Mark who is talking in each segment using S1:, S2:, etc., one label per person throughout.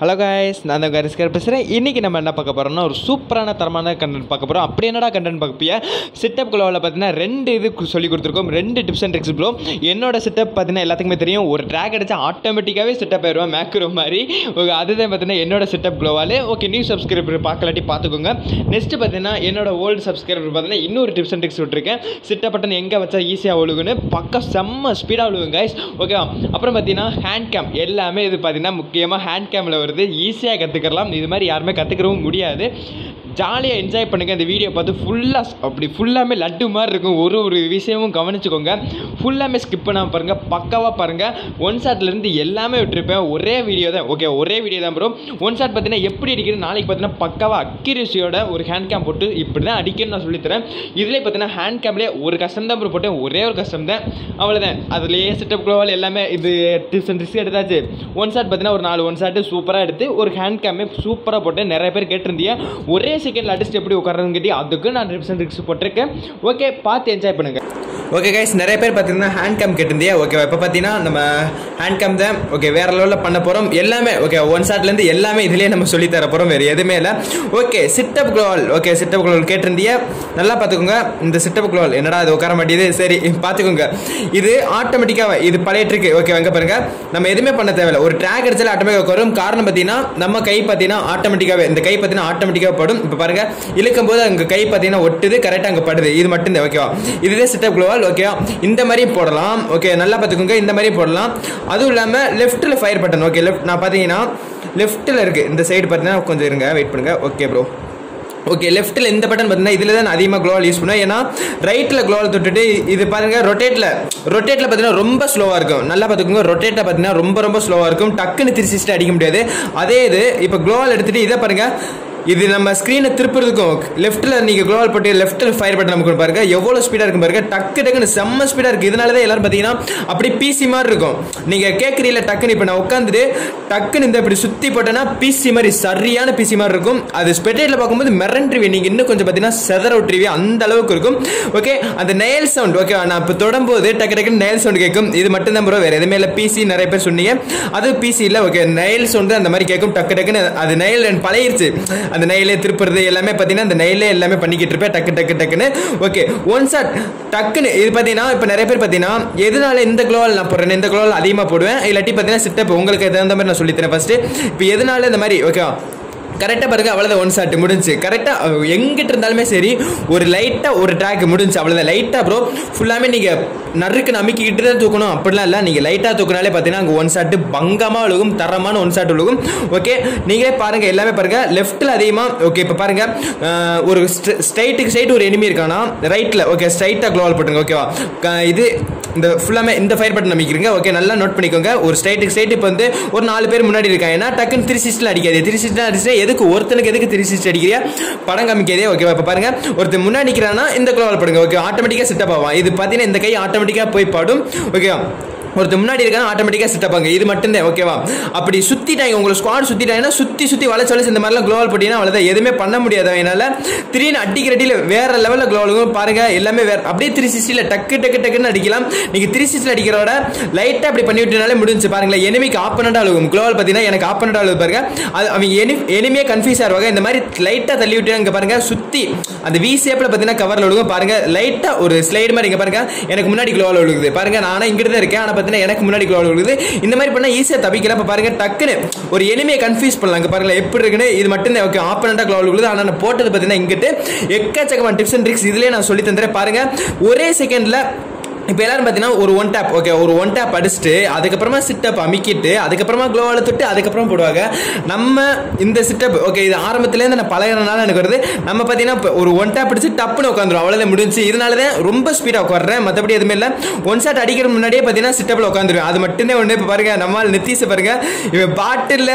S1: hello guys நான் தான் கரிஸ்கர் பேசுகிறேன் இன்றைக்கி நம்ம என்ன பார்க்க போகிறோம்னா ஒரு சூப்பரான தரமான கண்டென்ட் பார்க்க போகிறோம் அப்படி என்னடா கண்டென்ட் பார்க்க போய் சிட்டப் குளோவில் பார்த்தீங்கன்னா ரெண்டு இது சொல்லி கொடுத்துருக்கோம் ரெண்டு டிப்ஸ் அண்ட் ட்ரிக்ஸ் ப்ரோ என்னோட செட்டப் பார்த்தீங்கன்னா எல்லாத்துக்குமே தெரியும் ஒரு ட்ராக் அடிச்சா ஆட்டோமேட்டிக்காகவே செட்டப் ஆயிடுவேன் மேக்ரோ மாதிரி ஓகே அதுதான் பார்த்தீங்கன்னா என்னோட செட்டப் குளோவாலே ஓகே நியூ சப்ஸ்கிரைபர் பார்க்கலாட்டி பார்த்துக்கோங்க நெக்ஸ்ட் பார்த்தீங்கன்னா என்னோட ஓல்டு சப்ஸ்கிரைபர் பார்த்தீங்கன்னா இன்னொரு டிப்ஸ் அண்ட் ட்ரிக்ஸ் விட்டுருக்கேன் சிட்டப் பட்டன் எங்கே வச்சா ஈஸியாக ஒழுகுன்னு பக்கம் செம்ம ஸ்பீடாக ஒழுகும் கைஸ் ஓகேவா அப்புறம் பார்த்தீங்கன்னா ஹேண்ட் கேம் எல்லாமே இது பார்த்தீங்கன்னா முக்கியமாக ஹேண்ட் கேமில் வருது ஈஸியாக கற்றுக்கலாம் இது மாதிரி யாருமே கற்றுக்கிறவும் முடியாது ஜாலியாக என்ஜாய் பண்ணுங்கள் இந்த வீடியோ பார்த்து ஃபுல்லாக அப்படி ஃபுல்லாமே லட்டு மாதிரி இருக்கும் ஒரு ஒரு விஷயமும் கவனிச்சுக்கோங்க ஃபுல்லாமே ஸ்கிப் பண்ணாமல் பாருங்கள் பக்காவாக பாருங்கள் ஒன் ஷாட்லேருந்து எல்லாமே விட்டுருப்பேன் ஒரே வீடியோ தான் ஓகே ஒரே வீடியோ தான் ப்ரோ ஒன் ஷாட் பார்த்தீங்கன்னா எப்படி அடிக்கிறது நாளைக்கு பார்த்தீங்கன்னா பக்காவாக அக்யூரேசியோட ஒரு ஹேண்ட் கேம் போட்டு இப்படி தான் அடிக்கணும்னு நான் சொல்லித்தரேன் இதிலே பார்த்தீங்கன்னா ஹேண்ட் கேம்லேயே ஒரு கஷ்டம் தான் ப்ரோ போட்டேன் ஒரே ஒரு கஷ்டம் தான் அவ்வளோதான் அதுலேயே செட்டப் க்ளோவால் எல்லாமே இது டிப்ஸ் அண்ட் ட்ரிக்ஸ் எடுத்தாச்சு ஒன் ஷாட் பார்த்தீங்கன்னா ஒரு நாலு ஒன் ஷாட்டு சூப்பராக எடுத்து ஒரு ஹேண்ட் கேமே சூப்பராக போட்டேன் நிறைய பேர் கேட்டிருந்தீங்க ஒரே செகண்டில் அடிச்சுட்டு எப்படி உட்காரன்னு கேட்டி அதுக்கு நான் டிப்ஸ் அண்ட் ட்ரிக்ஸ் போட்டிருக்கேன் ஓகே பார்த்து என்ஜாய் பண்ணுங்கள் ஓகே கைஸ் நிறைய பேர் பார்த்தீங்கன்னா ஹேண்ட் கேம் கேட்டிருந்தீங்க ஓகே இப்போ பார்த்தீங்கன்னா நம்ம ஹேண்ட் கேம் தான் ஓகே வேற லெவலில் பண்ண போகிறோம் எல்லாமே ஓகே ஒன் ஷாட்லேருந்து எல்லாமே இதுலேயே நம்ம சொல்லி தர போகிறோம் வேறு எதுவுமே இல்லை ஓகே சிட்டப் க்ளோவல் ஓகே சிட்டப் க்ளோவல் கேட்டிருந்தீங்க நல்லா பார்த்துக்கோங்க இந்த சிட்டப் க்ளோவல் என்னடா அது உட்கார மாட்டேது சரி பார்த்துக்கோங்க இது ஆட்டோமேட்டிக்காக இது பழைய ட்ரிக் ஓகே எங்கே பாருங்க நம்ம எதுவுமே பண்ண தேவையில்ல ஒரு ட்ராக் அடிச்சாலும் ஆட்டோமேட்டிக்காக வரும் காரணம் பார்த்தீங்கன்னா நம்ம கை பார்த்தீங்கன்னா ஆட்டோமேட்டிக்காகவே இந்த கை பார்த்தீங்கன்னா ஆட்டோமேட்டிக்காக படும் இப்போ பாருங்க இழுக்கும் போது அங்கே கை பார்த்தீங்கன்னா ஒட்டுது கரெக்டாக அங்கே படுது இது மட்டும்தான் ஓகேவா இதுவே சிட்டப் க்ளோவல் ஓகேவா இந்த மாதிரி போடலாம் ஓகே நல்லா பார்த்துக்கோங்க இந்த மாதிரி போடலாம் அதுவும் இல்லாமல் லெஃப்ட்டில் ஃபயர் பட்டன் ஓகே லெஃப்ட் நான் பார்த்தீங்கன்னா லெஃப்ட்டில் இருக்குது இந்த சைடு பார்த்தீங்கன்னா கொஞ்சம் இருங்க வெயிட் பண்ணுங்க ஓகே ப்ரோ ஓகே லெஃப்ட்டில் இந்த பட்டன் பார்த்தீங்கன்னா இதில் தான் நான் அதிகமாக க்ளோவால் யூஸ் பண்ணுவேன் ஏன்னா ரைட்டில் க்ளோவால் தொட்டுட்டு இது பாருங்க ரொட்டேட்டில் ரொட்டேட்டில் பார்த்தீங்கன்னா ரொம்ப ஸ்லோவாக இருக்கும் நல்லா பார்த்துக்கோங்க ரொட்டேட்டில் பார்த்தீங்கன்னா ரொம்ப ரொம்ப ஸ்லோவாக இருக்கும் டக்குன்னு திருச்சிட்டு அடிக்க முடியாது அதே இது இப்போ க்ளோவால் எடுத்துகிட்டு இதை பாருங்கள் இது நம்ம ஸ்க்ரீனை திருப்புறதுக்கும் லெஃப்ட்டில் நீங்கள் க்ளோவால் போட்டு லெஃப்ட்டில் ஃபயர் பட்டன் நமக்கு பாருங்க எவ்வளோ ஸ்பீடாக இருக்கும் பாருங்க டக்கு டக்குன்னு செம்ம ஸ்பீடாக இருக்குது இதனால தான் எல்லாரும் பார்த்தீங்கன்னா அப்படி பிசி மாதிரி இருக்கும் நீங்கள் கேட்குறீல டக்குன்னு இப்போ நான் உட்காந்துட்டு டக்குன்னு இந்த இப்படி சுற்றி போட்டேன்னா பிசி மாதிரி சரியான பிசி மாதிரி இருக்கும் அது ஸ்பெட்டேட்டில் பார்க்கும்போது மிரண்டுருவி நீங்கள் இன்னும் கொஞ்சம் பார்த்தீங்கன்னா செதற விட்டுருவி அந்த அளவுக்கு இருக்கும் ஓகே அந்த நெயல் சவுண்ட் ஓகே நான் இப்போ தொடும்போது டக்கு டக்குன்னு நெயல் சவுண்ட் கேட்கும் இது மட்டும் தான் ப்ரோ வேறு எதுவுமே இல்லை பிசி நிறைய பேர் சொன்னீங்க அது பிசி இல்லை ஓகே நெயல் சவுண்ட் அந்த மாதிரி கேட்கும் டக்கு டக்குன்னு அது நெயல் பழையிருச்சு அந்த நெயிலே திருப்புறது எல்லாமே பார்த்தீங்கன்னா அந்த நெயிலே எல்லாமே பண்ணிக்கிட்டு இருப்பேன் டக்கு டக்கு டக்குன்னு ஓகே ஒன் ஷாட் டக்குன்னு இது பார்த்தீங்கன்னா இப்போ நிறைய பேர் பார்த்தீங்கன்னா எதனால இந்த க்ளோவால் நான் போடுறேன் இந்த க்ளோவால் அதிகமாக போடுவேன் இல்லாட்டி பார்த்தீங்கன்னா சிட்டப் உங்களுக்கு தகுந்த மாதிரி நான் சொல்லித்தரேன் ஃபஸ்ட்டு இப்போ எதனால இந்த மாதிரி ஓகே கரெக்டாக பாருங்க அவ்வளோதான் ஒன் ஷாட் முடிஞ்சு கரெக்டாக எங்கிட்ட இருந்தாலுமே சரி ஒரு லைட்டாக ஒரு ட்ராக் முடிஞ்சு அவ்வளோதான் லைட்டாக ப்ரோ ஃபுல்லாமே நீங்கள் நறுக்கு நம்பிக்கிட்டு தான் தூக்கணும் அப்படிலாம் இல்லை நீங்கள் லைட்டாக தூக்கினாலே பார்த்தீங்கன்னா அங்கே ஒன் ஷாட்டு பங்கமாக விழுகும் தரமான ஒன் ஷாட் விழுகும் ஓகே நீங்களே பாருங்கள் எல்லாமே பாருங்கள் லெஃப்ட்டில் அதிகமாக ஓகே இப்போ பாருங்கள் ஒரு ஸ்ட்ரைட்டுக்கு ஸ்ட்ரைட் ஒரு எனிமி இருக்கானா ரைட்டில் ஓகே ஸ்ட்ரைட்டாக க்ளோவல் போட்டுங்க ஓகேவா இது இந்த ஃபுல்லாமே இந்த ஃபயர் பட்டன் நம்பிக்கிறீங்க ஓகே நல்லா நோட் பண்ணிக்கோங்க ஒரு ஸ்ட்ரைட்டுக்கு ஸ்ட்ரைட் இப்போ வந்து ஒரு நாலு பேர் முன்னாடி இருக்காங்க ஏன்னா டக்குன்னு த்ரீ சிக்ஸ்டில் அடிக்காது த்ரீ சிக்ஸ்டில் அடிச்சா எதுக்கு ஒருத்தனுக்கு எதுக்கு த்ரீ சிக்ஸ்டி அடிக்கிறியா படம் காமிக்காதே ஓகேவா இப்போ பாருங்க ஒருத்தர் முன்னாடி நிற்கிறானா இந்த க்ளோவல் போடுங்க ஓகே ஆட்டோமேட்டிக்காக செட்டப் ஆகும் இது பார்த்தீங்கன்னா இந்த கை ஆட்டோமேட்டிக்காக போய் பாடும் ஓகேவா ஒருத்தர் முன்னாடி இருக்காங்க ஆட்டோமேட்டிக்காக செட்டப் ஆங்க இது மட்டும்தான் ஓகேவா அப்படி சுற்றிட்டாங்க உங்களுக்கு ஸ்குவாட் சுற்றிட்டாங்கன்னா சுற்றி சுற்றி வளைச்சு வளைச்சு இந்த மாதிரிலாம் க்ளோவல் போட்டிங்கன்னா அவ்வளோதான் எதுவுமே பண்ண முடியாது என்னால் திடீர்னு அடிக்கிற அடியில் வேற லெவலில் க்ளோவலுக்கும் பாருங்க எல்லாமே வேற அப்படியே த்ரீ சிக்ஸ்டியில் டக்கு டக்கு டக்குன்னு அடிக்கலாம் நீங்கள் த்ரீ சிக்ஸ்டியில் அடிக்கிறோட லைட்டாக அப்படி பண்ணி விட்டனாலே முடிஞ்சு பாருங்களேன் எனிமிக்கு ஆப்பனண்டாக அழுகும் க்ளோவல் பார்த்தீங்கன்னா எனக்கு ஆப்பனண்டாக அழுகு பாருங்க அது அவங்க எனி எனிமையே கன்ஃபியூஸ் ஆடுவாங்க இந்த மாதிரி லைட்டாக தள்ளி விட்டு இங்கே பாருங்க சுற்றி அந்த வி ஷேப்பில் பார்த்தீங்கன்னா கவரில் விழுகும் பாருங்க லைட்டாக ஒரு ஸ்லைடு மாதிரி இங்கே பாருங்க எனக்கு முன்னாடி க்ளோவல் விழுகுது பாருங்க நானும் இங்கிட்டு தான் இருக்கேன் ஆனால் பார்த்தீங்கன்னா எனக்கு முன்னாடி க்ளோவல் விழுகுது இந்த மாதிரி பண்ணால் ஈஸியாக தப்பிக்கலாம் இப்போ பாருங்க டக்குன்னு ஒரு எனிமையை கன்ஃபியூஸ் பண்ணலாம் இங்கே பாருங்க எப்படி இருக்குன்னு இது மட்டும் தான் ஓகே ஆப்பனண்டாக க்ளோவல் விழுகுது ஆனால் நான் போட்டது பார்த்தீங்கன்னா இங்கிட்டு எக்கச்சக்கமான டிப்ஸ் அண்ட் ட்ரிக்ஸ் இதுலேயே நான் சொல்லி தந்துறேன் பாருங்க ஒரே செகண்டில் இப்போ எல்லாரும் பார்த்தீங்கன்னா ஒரு ஒன் டேப் ஓகே ஒரு ஒன் டேப் அடிச்சுட்டு அதுக்கப்புறமா சிட்டப் அமுக்கிட்டு அதுக்கப்புறமா க்ளோவால் தொட்டு அதுக்கப்புறம் போடுவாங்க நம்ம இந்த சிட்டப் ஓகே இது ஆரம்பத்துலேருந்து நான் பழகிறனால எனக்கு வருது நம்ம பார்த்தீங்கன்னா இப்போ ஒரு ஒன் டேப் அடிச்சு டப்புன்னு உட்காந்துரும் அவ்வளோதான் முடிஞ்சு இதனால தான் ரொம்ப ஸ்பீடாக உட்காடுறேன் மற்றபடி எதுவுமே இல்லை ஒன் ஷாட் அடிக்கிற முன்னாடியே பார்த்தீங்கன்னா சிட்டப்பில் உட்காந்துருவேன் அது மட்டும்தான் ஒன்று இப்போ பாருங்க நம்மால் நித்தீஷை பாருங்க இவன் பாட்டில்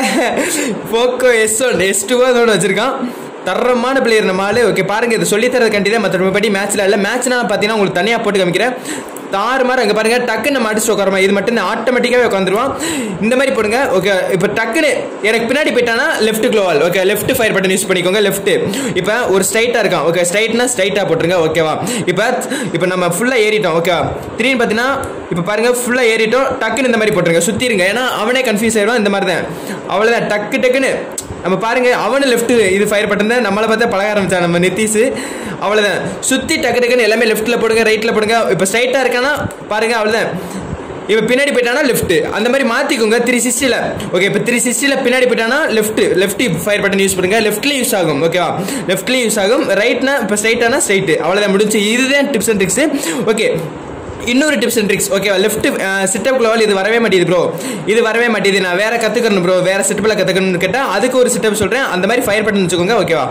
S1: போக்கோ எஸ் ஒன் எஸ் டூவோ அதோட வச்சிருக்கான் தரமான பிளேயர் நம்ம ஆளு ஓகே பாருங்க இது சொல்லி தரது கண்டிதான் மற்றபடி மேட்ச்ல இல்லை மேட்ச்னா பார்த்தீங்கன்னா உங்களுக்கு தனியாக போட்டு காமிக்கிறேன் தாறு மாதிரி அங்கே பாருங்க டக்குன்னு நம்ம அடிச்சு உட்காரமா இது மட்டும் ஆட்டோமேட்டிக்காகவே உட்காந்துருவோம் இந்த மாதிரி போடுங்க ஓகே இப்போ டக்குன்னு எனக்கு பின்னாடி போயிட்டானா left global okay left fire button use பண்ணிக்கோங்க லெஃப்ட் இப்போ ஒரு ஸ்ட்ரைட்டாக இருக்கான் ஓகே ஸ்ட்ரைட்னா ஸ்ட்ரைட்டாக போட்டுருங்க ஓகேவா இப்போ இப்போ நம்ம ஃபுல்லாக ஏறிட்டோம் ஓகே திடீர்னு பார்த்தீங்கன்னா இப்போ பாருங்க ஃபுல்லாக ஏறிட்டோம் டக்குன்னு இந்த மாதிரி போட்டுருங்க சுற்றிருங்க ஏன்னா அவனே கன்ஃபியூஸ் ஆயிடுவான் இந்த மாதிரி தான் அவ்வளோதான் டக்கு டக்குன்னு நம்ம பாருங்க அவனு லெஃப்ட் இது ஃபயர் பட்டன் தான் நம்மளை பார்த்தா பழக ஆரம்பிச்சான் நம்ம நிதிஷ் அவ்வளோதான் சுற்றி டக்கு டக்குன்னு எல்லாமே லெஃப்ட்டில் போடுங்க ரைட்டில் போடுங்க இப்போ ஸ்ட்ரைட்டாக இருக்கானா பாருங்க அவ்வளோதான் இப்போ பின்னாடி போயிட்டானா லெஃப்ட் அந்த மாதிரி மாற்றிக்கோங்க த்ரீ சிக்ஸ்டியில் ஓகே இப்போ த்ரீ சிக்ஸ்டியில் பின்னாடி போயிட்டானா left left fire button use பண்ணுங்க லெஃப்ட்லேயும் யூஸ் ஆகும் ஓகேவா லெஃப்ட்லேயும் யூஸ் ஆகும் ரைட்னா இப்போ ஸ்ட்ரைட்டானா ஸ்ட்ரைட்டு அவ்வளோதான் முடிஞ்சு இதுதான் டிப்ஸ் அண்ட் ட்ரிக்ஸ் ஓகே இன்னொரு tips and tricks okay left setup global இது வரவே மாட்டேது ப்ரோ இது வரவே மாட்டேது நான் வேற கற்றுக்கணும் ப்ரோ வேற செட்டப்பில் கற்றுக்கணும்னு கேட்டால் அதுக்கு ஒரு செட்டப் சொல்கிறேன் அந்த மாதிரி ஃபயர் பட்டன் வச்சுக்கோங்க ஓகேவா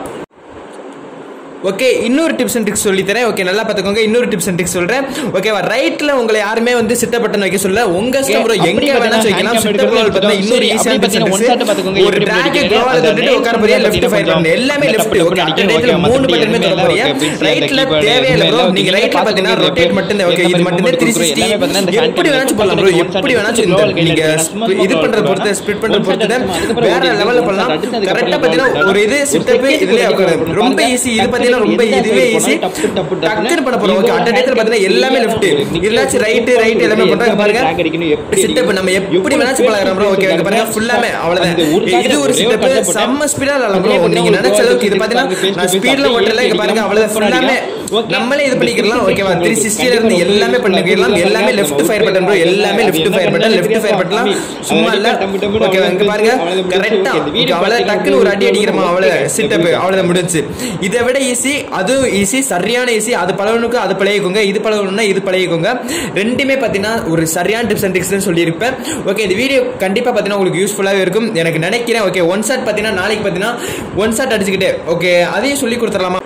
S1: ஓகே இன்னொரு டிப்ஸ் அண்ட் ட்ரிக்ஸ் சொல்லித்தரேன் ஓகே நல்லா பார்த்துக்கோங்க இன்னொரு டிப்ஸ் அண்ட் ட்ரிக்ஸ் சொல்றேன் ஓகேவா ரைட்ல உங்களை யாருமே வந்து சிட்ட பட்டன் வைக்க சொல்ல உங்க இஷ்டம் ப்ரோ எங்க வேணா வைக்கலாம் சிட்ட க்ளோவல் பார்த்தா இன்னொரு ஈஸியான டிப்ஸ் அண்ட் ஒரு டிராக் க்ளோவல் தொட்டுட்டு உட்கார போறியா லெஃப்ட் ஃபயர் பட்டன் எல்லாமே லெஃப்ட் ஓகே அந்த டைத்துல மூணு பட்டனுமே தொட போறியா ரைட்ல தேவையில்லை ப்ரோ நீங்க ரைட்ல பாத்தீங்கன்னா ரொட்டேட் மட்டும் தான் ஓகே இது மட்டும் தான் 360 எப்படி வேணாச்சும் பண்ணலாம் ப்ரோ எப்படி வேணாச்சும் இந்த நீங்க இது பண்றது பொறுத்து ஸ்பிட் பண்றது பொறுத்து தான் வேற லெவல்ல பண்ணலாம் கரெக்டா பாத்தீங்கன்னா ஒரு இது சிட்டப் இதுலயே உட்காரு ரொம்ப ஈஸி இது பாத்தீங்கன்னா ரொம்ப இதுவே ஈஸி டக்குன்னு பண்ண போறோம் ஓகே அட் டைத்துல பாத்தீங்கன்னா எல்லாமே லெஃப்ட் இதுலாச்சும் ரைட் ரைட் எல்லாமே பண்றாங்க பாருங்க சிட்டப் நம்ம எப்படி வேணாச்சும் பழகிறோம் ப்ரோ ஓகே பாருங்க ஃபுல்லாமே அவ்வளவுதான் இது ஒரு சிட்டப் செம்ம ஸ்பீடா இல்ல ப்ரோ நீங்க நினைச்ச அளவுக்கு இது பாத்தீங்கன்னா நான் ஸ்பீட்ல ஓட்டல இங்க பாருங்க அவ்வளவு ஃபுல்லாமே நம்மளே இது பண்ணிக்கலாம் ஓகேவா த்ரீ சிக்ஸ்டில இருந்து எல்லாமே பண்ணிக்கலாம் எல்லாமே லெஃப்ட் ஃபயர் பட்டன் ப்ரோ எல்லாமே left fire button left fire button சும்மா இல்ல ஓகேவா இங்க பாருங்க கரெக்டா அவ்வளவு டக்குன்னு ஒரு அடி அடிக்கிறோமா அவ்வளவு சிட்டப் அவ்வளவு முடிஞ்சு இதை விட ஈஸி அதுவும் ஈஸி சரியான ஈஸி அது பழகணுக்கு அது பழகிக்கோங்க இது பழகணும்னா இது பழகிக்கோங்க ரெண்டுமே பார்த்தீங்கன்னா ஒரு சரியான டிப்ஸ் அண்ட் ட்ரிக்ஸ் சொல்லியிருப்பேன் ஓகே இந்த வீடியோ கண்டிப்பாக பார்த்தீங்கன்னா உங்களுக்கு யூஸ்ஃபுல்லாகவே இருக்கும் எனக்கு நினைக்கிறேன் ஓகே ஒன் ஷாட் பார்த்தீங்கன்னா நாளைக்கு பார்த்தீங்கன்னா ஒன் ஷாட் அடிச்சுக்கிட்டு ஓகே அதையும் சொல்லி கொடுத்துடலாமா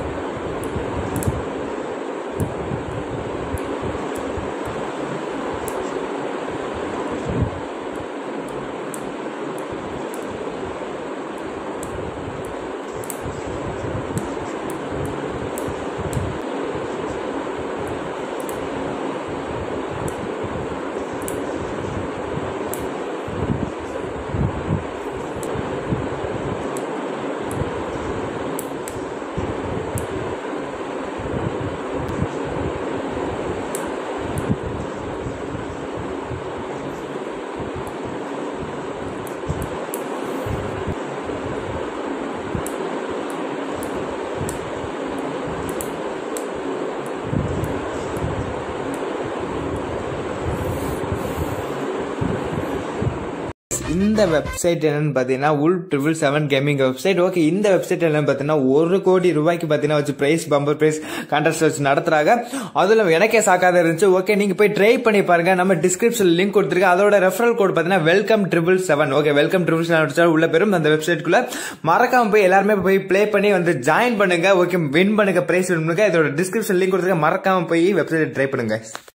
S1: இந்த வெப்சைட் என்னன்னு பார்த்தீங்கன்னா உல் triple seven gaming website okay இந்த வெப்சைட் என்னன்னு பார்த்தீங்கன்னா ஒரு கோடி ரூபாய்க்கு பார்த்தீங்கன்னா வச்சு பிரைஸ் பம்பர் பிரைஸ் கான்டெஸ்ட் வச்சு நடத்துறாங்க அதில் எனக்கே சாக்காத இருந்துச்சு ஓகே நீங்க போய் ட்ரை பண்ணி பாருங்க நம்ம டிஸ்கிரிப்ஷன் லிங்க் கொடுத்துருக்கேன் அதோட ரெஃபரல் கோட் பார்த்தீங்கன்னா welcome triple seven okay welcome triple seven உள்ள பெரும் அந்த வெப்சைட்குள்ள மறக்காம போய் எல்லாருமே போய் ப்ளே பண்ணி வந்து ஜாயின் பண்ணுங்க ஓகே வின் பண்ணுங்க பிரைஸ் வின் பண்ணுங்க இதோட டிஸ்கிரிப்ஷன் லிங்க் கொடுத்துருக்கேன் மறக்காம போய் வெப்சைட் ட்ரை பண்ணுங்க